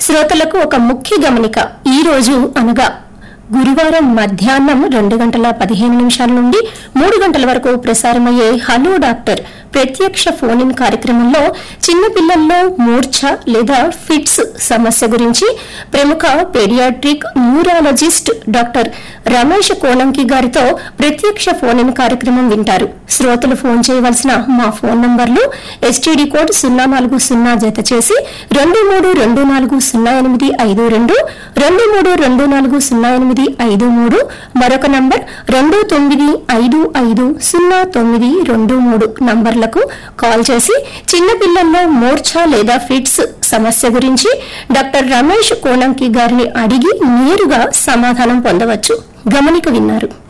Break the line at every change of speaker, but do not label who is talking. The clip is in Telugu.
శ్రోతలకు ఒక ముఖ్య గమనిక ఈ రోజు అనగా గురువారం మధ్యాహ్నం రెండు గంటల పదిహేను నిమిషాల నుండి మూడు గంటల వరకు ప్రసారమయ్యే హలో డాక్టర్ ప్రత్యక్ష ఫోన్ ఇన్ కార్యక్రమంలో చిన్నపిల్లల్లో మూర్ఛ లేదా ఫిట్స్ సమస్య గురించి ప్రముఖ paediatric neurologist doctor Ramesh Konanki గారితో ప్రత్యక్ష ఫోన్ ఇన్ కార్యక్రమం వింటారు శ్రోతలు ఫోన్ చేయవలసిన మా ఫోన్ నంబర్లు ఎస్టీడీ కోడ్ సున్నా నాలుగు సున్నా జత చేసి రెండు మూడు రెండు నాలుగు సున్నా ఎనిమిది ఐదు రెండు రెండు మూడు రెండు నాలుగు సున్నా ఎనిమిది ఐదు మూడు మరొక నంబర్ రెండు తొమ్మిది ఐదు ఐదు సున్నా తొమ్మిది రెండు మూడు నంబర్లకు కాల్ చేసి చిన్నపిల్లల్లో మూర్ఛ లేదా ఫిట్స్ సమస్య గురించి డాక్టర్ రమేష్ కోనంకి గారిని అడిగి నేరుగా సమాధానం పొందవచ్చు గమనిక విన్నారు